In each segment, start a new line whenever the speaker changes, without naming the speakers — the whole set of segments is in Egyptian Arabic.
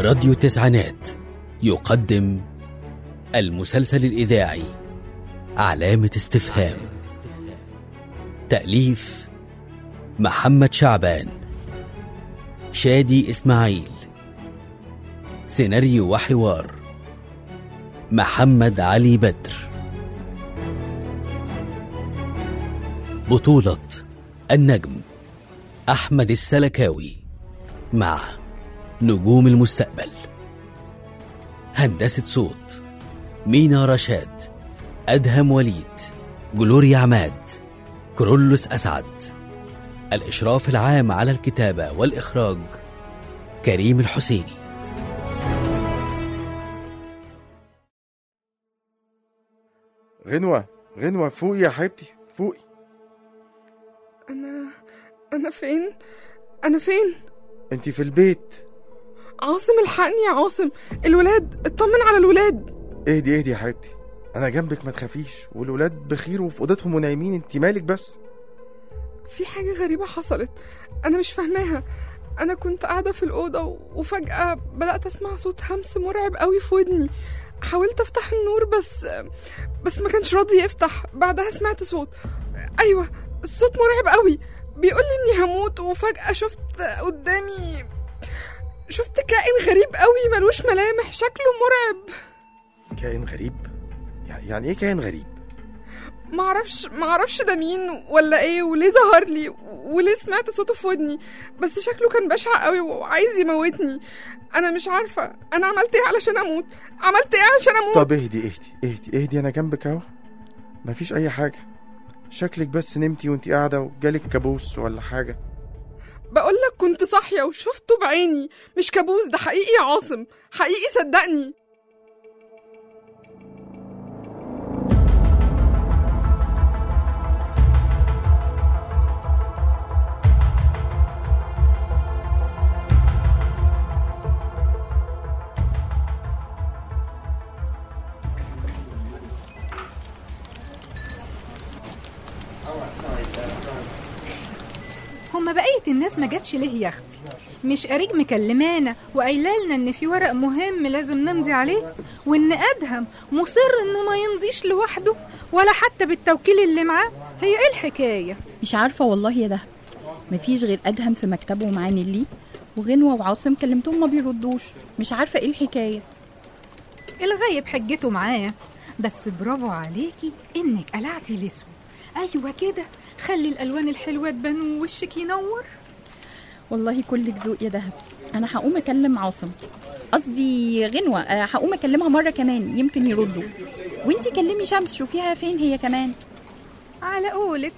راديو تسعينات يقدم المسلسل الإذاعي علامة استفهام تأليف محمد شعبان شادي إسماعيل سيناريو وحوار محمد علي بدر بطولة النجم أحمد السلكاوي مع نجوم المستقبل هندسة صوت مينا رشاد أدهم وليد جلوريا عماد كرولوس أسعد الإشراف العام على الكتابة والإخراج كريم الحسيني
غنوة غنوة فوقي يا حبيبتي فوقي
أنا أنا فين؟ أنا فين؟
انت في البيت
عاصم الحقني يا عاصم الولاد اطمن على الولاد
اهدي اهدي يا حبيبتي انا جنبك ما تخافيش والولاد بخير وفي اوضتهم ونايمين انت مالك بس
في حاجة غريبة حصلت أنا مش فاهماها أنا كنت قاعدة في الأوضة و- وفجأة بدأت أسمع صوت همس مرعب قوي في ودني حاولت أفتح النور بس بس ما كانش راضي يفتح بعدها سمعت صوت أيوة الصوت مرعب قوي بيقول لي إني هموت وفجأة شفت قدامي شفت كائن غريب قوي ملوش ملامح شكله مرعب
كائن غريب يع- يعني ايه كائن غريب
معرفش معرفش ده مين ولا ايه وليه ظهر لي وليه سمعت صوته في ودني بس شكله كان بشع قوي وعايز يموتني انا مش عارفه انا عملت ايه علشان اموت عملت ايه علشان اموت
طب اهدي اهدي اهدي اهدي انا جنبك اهو مفيش اي حاجة شكلك بس نمتي وانت قاعدة وجالك كابوس ولا حاجة
بقول لك كنت صاحيه وشفته بعيني مش كابوس ده حقيقي يا عاصم حقيقي صدقني
هما بقية الناس ما جاتش ليه يا اختي مش قريج مكلمانا وقايله لنا ان في ورق مهم لازم نمضي عليه وان ادهم مصر انه ما يمضيش لوحده ولا حتى بالتوكيل اللي معاه هي ايه الحكايه
مش عارفة والله يا دهب مفيش غير أدهم في مكتبه ومعاه نيلي وغنوة وعاصم كلمتهم ما بيردوش مش عارفة ايه الحكاية
الغايب حجته معاه بس برافو عليكي انك قلعتي الاسود ايوه كده خلي الالوان الحلوه تبان ووشك ينور
والله كلك ذوق يا دهب أنا هقوم أكلم عاصم قصدي غنوة آه، هقوم أكلمها مرة كمان يمكن يردوا وانتي كلمي شمس شوفيها فين هي كمان
على قولك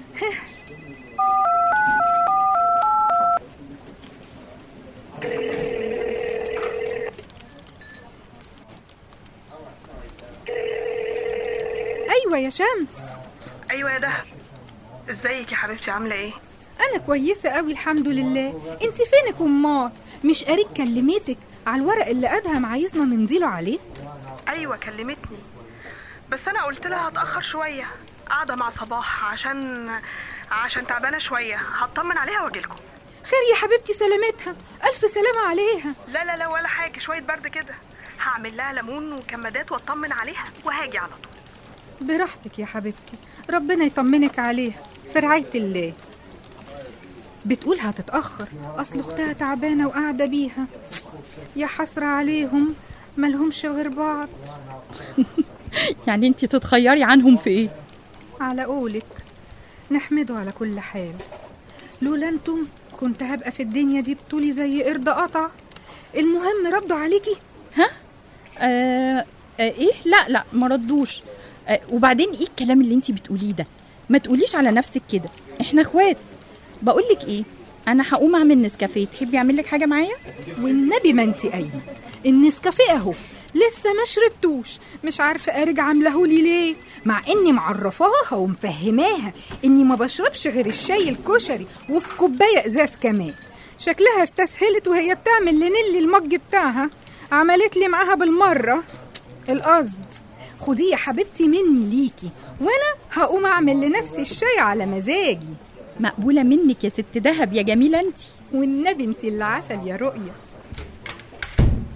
ايوه يا شمس
ايوه يا دهب ازيك يا حبيبتي عامله ايه
انا كويسه قوي الحمد لله انت فينك امال مش قريب كلمتك على الورق اللي ادهم عايزنا نمضيله عليه
ايوه كلمتني بس انا قلت لها هتاخر شويه قاعده مع صباح عشان عشان تعبانه شويه هطمن عليها واجيلكم
خير يا حبيبتي سلامتها الف سلامه عليها
لا لا لا ولا حاجه شويه برد كده هعمل لها ليمون وكمادات واطمن عليها وهاجي على طول
براحتك يا حبيبتي ربنا يطمنك عليها في رعايه الله بتقول هتتاخر اصل اختها تعبانه وقاعده بيها يا حسره عليهم ملهمش غير بعض
يعني انتي تتخيري عنهم في ايه
على قولك نحمده على كل حال لولا انتم كنت هبقى في الدنيا دي بطولي زي قرد قطع المهم ردوا عليكي
آه آه ايه لا لا ما ردوش آه وبعدين ايه الكلام اللي انتي بتقوليه ده ما تقوليش على نفسك كده احنا اخوات بقولك ايه انا هقوم اعمل نسكافيه تحبي اعمل لك حاجه معايا
والنبي ما انت قايمه النسكافيه اهو لسه ما شربتوش مش عارفه ارجع عاملهولي ليه مع اني معرفاها ومفهماها اني ما بشربش غير الشاي الكشري وفي كوبايه ازاز كمان شكلها استسهلت وهي بتعمل لنيلي المج بتاعها عملت لي معاها بالمره القصد خديه يا حبيبتي مني ليكي وانا هقوم اعمل لنفسي الشاي على مزاجي
مقبوله منك يا ست دهب يا جميله انتي
والنبي انت اللي عسل يا رؤية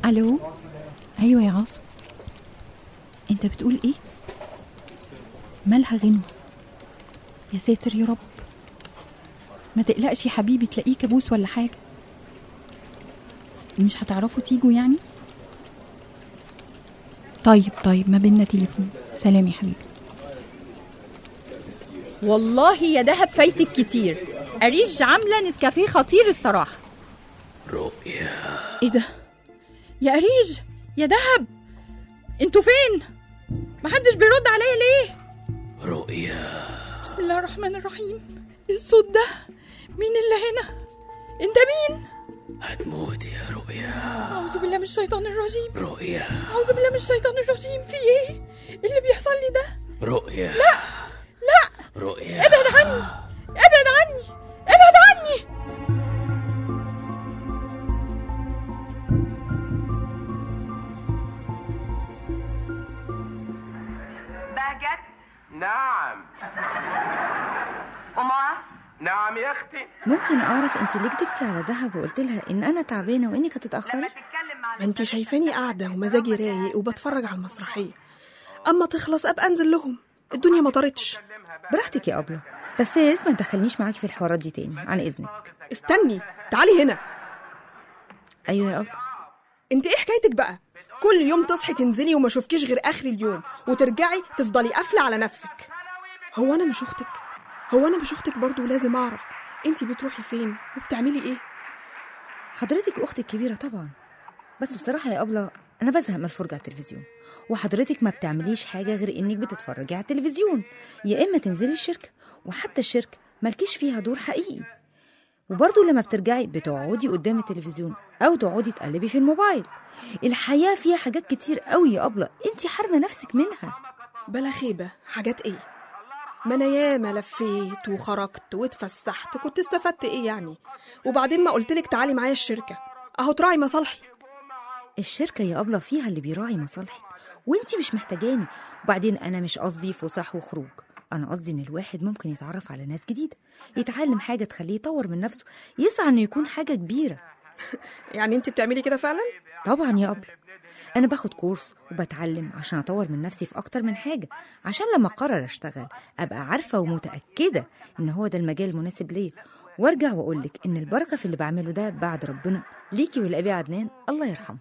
الو ايوه يا عاصم انت بتقول ايه مالها غنوة يا ساتر يا رب ما تقلقش يا حبيبي تلاقيه كابوس ولا حاجة مش هتعرفوا تيجوا يعني طيب طيب ما بينا تليفون سلام يا حبيبي والله يا دهب فايتك كتير أريج عاملة نسكافيه خطير الصراحة
رؤيا
ايه ده يا أريج يا دهب انتوا فين محدش بيرد عليا ليه
رؤيا
بسم الله الرحمن الرحيم إيه الصوت ده مين اللي هنا انت مين
هتموت يا رؤيا
اعوذ بالله من الشيطان الرجيم
رؤيا
اعوذ بالله من الشيطان الرجيم في ايه إيه اللي بيحصل لي ده
رؤيا لا لا رؤيا
ابعد عني ابعد عني ابعد عني
بهجت
نعم
وما
نعم يا اختي
ممكن اعرف انت ليه كدبتي على دهب وقلت لها ان انا تعبانه وانك هتتاخري
تتكلم مع
ما انت شايفاني قاعدة ومزاجي رايق وبتفرج على المسرحية أما تخلص أبقى أنزل لهم الدنيا ما طارتش
براحتك يا ابله بس يا ريت ما تدخلنيش معاكي في الحوارات دي تاني عن اذنك
استني تعالي هنا
ايوه يا ابله
انت ايه حكايتك بقى كل يوم تصحي تنزلي وما اشوفكيش غير اخر اليوم وترجعي تفضلي قافله على نفسك هو انا مش اختك هو انا مش اختك برضه ولازم اعرف انت بتروحي فين وبتعملي ايه
حضرتك اختي الكبيره طبعا بس بصراحه يا ابله انا بزهق من الفرجه على التلفزيون وحضرتك ما بتعمليش حاجه غير انك بتتفرجي على التلفزيون يا اما تنزلي الشركه وحتى الشركه مالكيش فيها دور حقيقي وبرضه لما بترجعي بتقعدي قدام التلفزيون او تقعدي تقلبي في الموبايل الحياه فيها حاجات كتير قوي يا ابله انت حارمه نفسك منها
بلا خيبه حاجات ايه ما انا ياما لفيت وخرجت واتفسحت كنت استفدت ايه يعني وبعدين ما قلتلك تعالي معايا الشركه اهو تراعي مصالحي
الشركة يا أبلة فيها اللي بيراعي مصالحك وانتي مش محتاجاني وبعدين أنا مش قصدي فسح وخروج أنا قصدي إن الواحد ممكن يتعرف على ناس جديدة يتعلم حاجة تخليه يطور من نفسه يسعى إنه يكون حاجة كبيرة
يعني انت بتعملي كده فعلا
طبعا يا أبلة أنا باخد كورس وبتعلم عشان أطور من نفسي في أكتر من حاجة عشان لما أقرر أشتغل أبقى عارفة ومتأكدة إن هو ده المجال المناسب ليا وارجع وأقولك إن البركة في اللي بعمله ده بعد ربنا ليكي ولأبي عدنان الله يرحمه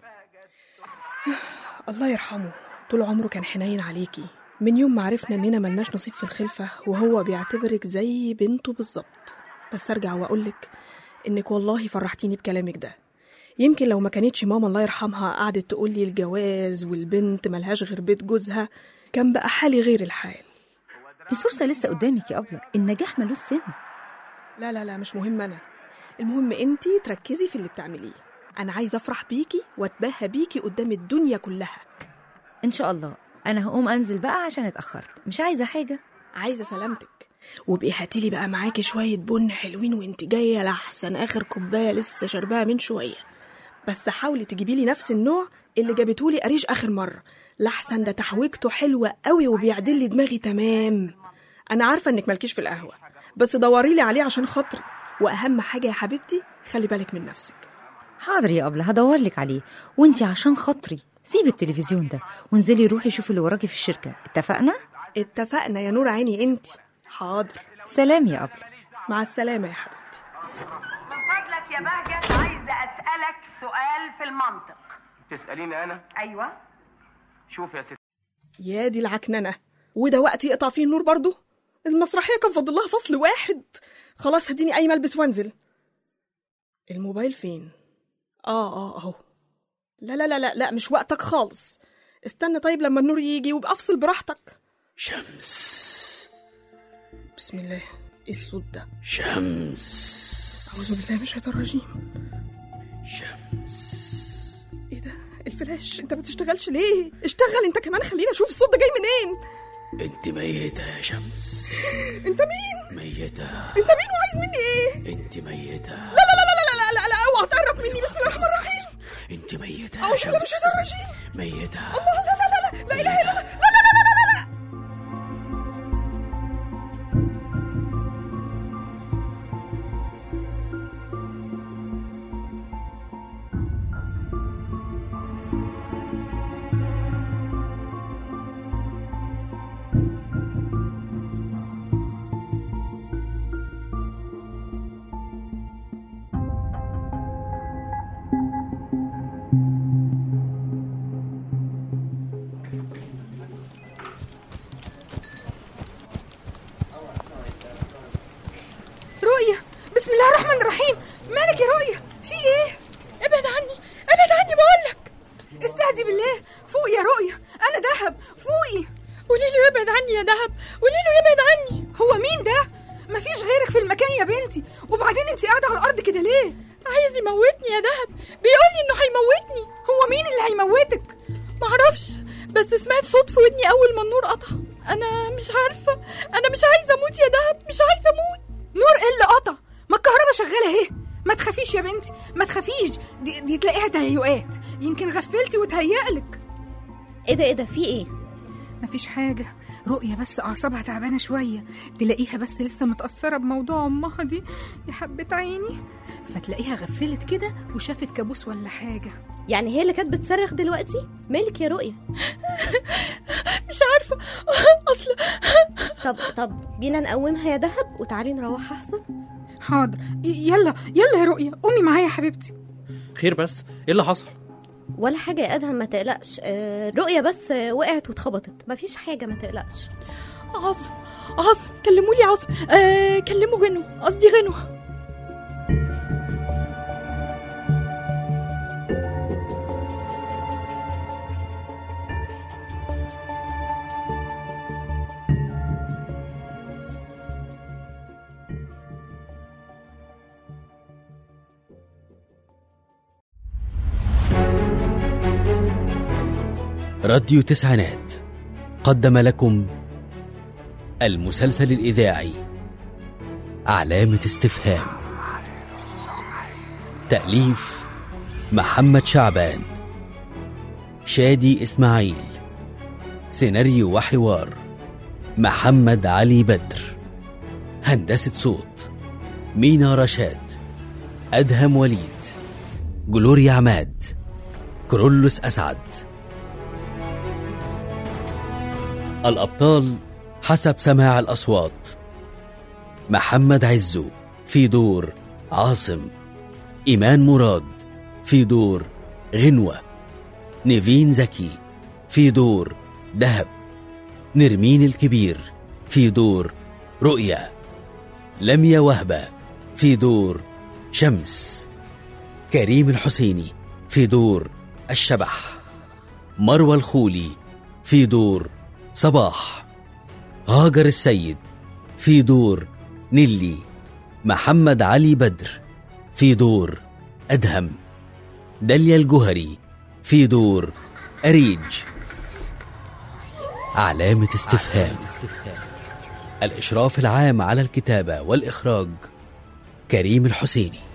الله يرحمه طول عمره كان حنين عليكي من يوم ما عرفنا اننا ملناش نصيب في الخلفة وهو بيعتبرك زي بنته بالظبط بس ارجع واقولك انك والله فرحتيني بكلامك ده يمكن لو ما كانتش ماما الله يرحمها قعدت تقولي الجواز والبنت ملهاش غير بيت جوزها كان بقى حالي غير الحال
الفرصة لسه قدامك يا أبلة النجاح ملوش سن
لا لا لا مش مهم انا المهم انتي تركزي في اللي بتعمليه انا عايزه افرح بيكي واتباهى بيكي قدام الدنيا كلها
إن شاء الله أنا هقوم أنزل بقى عشان اتأخرت مش عايزة حاجة
عايزه سلامتك وابقي هاتيلي بقى معاكي شويه بن حلوين وانت جايه لحسن اخر كوبايه لسه شربها من شويه بس حاولي تجيبي لي نفس النوع اللي جابتهولي قريش اخر مره لحسن ده تحويجته حلوه قوي وبيعدل لي دماغي تمام انا عارفه انك مالكيش في القهوه بس دوري لي عليه عشان خاطري واهم حاجه يا حبيبتي خلي بالك من نفسك
حاضر يا أبلة هدور لك عليه وانتي عشان خاطري سيبي التلفزيون ده وانزلي روحي شوفي اللي وراكي في الشركة اتفقنا؟
اتفقنا يا نور عيني انت حاضر
سلام يا أبلة
مع السلامه يا حبيبتي
من فضلك يا بهجت عايزه اسالك سؤال في المنطق
تسأليني أنا
ايوه
شوف يا ست
يا دي العكننه وده وقت يقطع فيه النور برضو المسرحيه كان فاضل لها فصل واحد خلاص هديني اي ملبس وانزل الموبايل فين اه اه اهو لا لا لا لا لا مش وقتك خالص استنى طيب لما النور يجي وابقى افصل براحتك
شمس
بسم الله ايه الصوت ده
شمس
اعوذ بالله من الشيطان الرجيم
شمس
ايه ده الفلاش انت ما بتشتغلش ليه اشتغل انت كمان خلينا اشوف الصوت ده جاي منين
انت ميتة يا شمس
انت مين
ميتة
انت مين وعايز مني ايه
انت ميتة
لا لا لا لا لا لا لا, لا اوعى تقرب مني بسم الله الرحمن الرحيم
انت ميتة يا
اعوذ بالله من
شمس
الشيطان الرجيم
ميتة
الله لا لا لا لا لا اله الا الله
ميتة.
لا لا لا لا لا لا
عايز يموتني يا دهب بيقول لي انه هيموتني
هو مين اللي هيموتك
معرفش بس سمعت صوت في ودني اول ما النور قطع انا مش عارفه انا مش عايزه اموت يا دهب مش عايزه اموت
نور ايه اللي قطع ما الكهرباء شغاله اهي ما تخافيش يا بنتي ما تخافيش دي, دي تلاقيها تهيؤات يمكن غفلتي وتهيألك
ايه ده ايه ده في ايه
مفيش حاجة رؤية بس أعصابها تعبانة شوية تلاقيها بس لسه متأثرة بموضوع أمها دي يا حبة عيني فتلاقيها غفلت كده وشافت كابوس ولا حاجة
يعني هي اللي كانت بتصرخ دلوقتي مالك يا رؤية
مش عارفه اصل
طب طب بينا نقومها يا دهب وتعالي نروحها احسن
حاضر ي- يلا يلا يا رؤية قومي معايا يا حبيبتي
خير بس ايه اللي حصل
ولا حاجة يا ادهم ما تقلقش آه، رؤية بس آه، وقعت واتخبطت مفيش حاجة ما تقلقش
عاصم عاصم كلموا لي عاصم آه كلموا غنو قصدي غنو
راديو تسعينات قدم لكم المسلسل الإذاعي علامة استفهام تأليف محمد شعبان شادي إسماعيل سيناريو وحوار محمد علي بدر هندسة صوت مينا رشاد أدهم وليد جلوريا عماد كرولوس أسعد الأبطال حسب سماع الأصوات محمد عزو في دور عاصم إيمان مراد في دور غنوة نيفين زكي في دور دهب نرمين الكبير في دور رؤيا لميا وهبة في دور شمس كريم الحسيني في دور الشبح مروى الخولي في دور صباح هاجر السيد في دور نيلي محمد علي بدر في دور أدهم داليا الجهري في دور أريج علامة استفهام الإشراف العام على الكتابة والإخراج كريم الحسيني